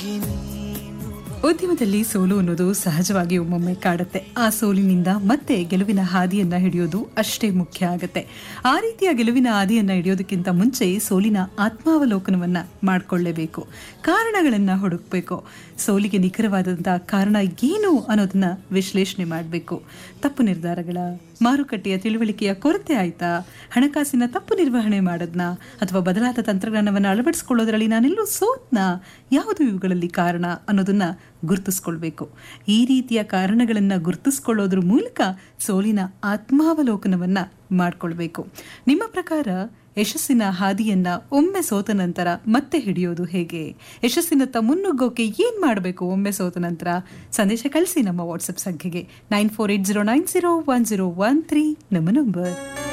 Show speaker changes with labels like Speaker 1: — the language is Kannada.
Speaker 1: ಉದ್ಯಮದಲ್ಲಿ ಸೋಲು ಅನ್ನೋದು ಸಹಜವಾಗಿ ಒಮ್ಮೊಮ್ಮೆ ಕಾಡುತ್ತೆ ಆ ಸೋಲಿನಿಂದ ಮತ್ತೆ ಗೆಲುವಿನ ಹಾದಿಯನ್ನ ಹಿಡಿಯೋದು ಅಷ್ಟೇ ಮುಖ್ಯ ಆಗುತ್ತೆ ಆ ರೀತಿಯ ಗೆಲುವಿನ ಹಾದಿಯನ್ನ ಹಿಡಿಯೋದಕ್ಕಿಂತ ಮುಂಚೆ ಸೋಲಿನ ಆತ್ಮಾವಲೋಕನವನ್ನ ಮಾಡಿಕೊಳ್ಳೇಬೇಕು ಕಾರಣಗಳನ್ನ ಹುಡುಕ್ಬೇಕು ಸೋಲಿಗೆ ನಿಖರವಾದಂತಹ ಕಾರಣ ಏನು ಅನ್ನೋದನ್ನ ವಿಶ್ಲೇಷಣೆ ಮಾಡಬೇಕು ತಪ್ಪು ನಿರ್ಧಾರಗಳ ಮಾರುಕಟ್ಟೆಯ ತಿಳುವಳಿಕೆಯ ಕೊರತೆ ಆಯ್ತಾ ಹಣಕಾಸಿನ ತಪ್ಪು ನಿರ್ವಹಣೆ ಮಾಡದ್ನ ಅಥವಾ ಬದಲಾದ ತಂತ್ರಜ್ಞಾನವನ್ನು ಅಳವಡಿಸಿಕೊಳ್ಳೋದ್ರಲ್ಲಿ ನಾನೆಲ್ಲೂ ಸೋತ್ನ ಯಾವುದು ಇವುಗಳಲ್ಲಿ ಕಾರಣ ಅನ್ನೋದನ್ನ ಗುರುತಿಸ್ಕೊಳ್ಬೇಕು ಈ ರೀತಿಯ ಕಾರಣಗಳನ್ನ ಗುರುತಿಸ್ಕೊಳ್ಳೋದ್ರ ಮೂಲಕ ಸೋಲಿನ ಆತ್ಮಾವಲೋಕನವನ್ನ ಮಾಡ್ಕೊಳ್ಬೇಕು ನಿಮ್ಮ ಪ್ರಕಾರ ಯಶಸ್ಸಿನ ಹಾದಿಯನ್ನ ಒಮ್ಮೆ ಸೋತ ನಂತರ ಮತ್ತೆ ಹಿಡಿಯೋದು ಹೇಗೆ ಯಶಸ್ಸಿನತ್ತ ಮುನ್ನುಗ್ಗೋಕೆ ಏನ್ ಮಾಡಬೇಕು ಒಮ್ಮೆ ಸೋತ ನಂತರ ಸಂದೇಶ ಕಳಿಸಿ ನಮ್ಮ ವಾಟ್ಸಪ್ ಸಂಖ್ಯೆಗೆ nine four eight zero nine zero one zero one three ನಮ್ಮ ನಂಬರ್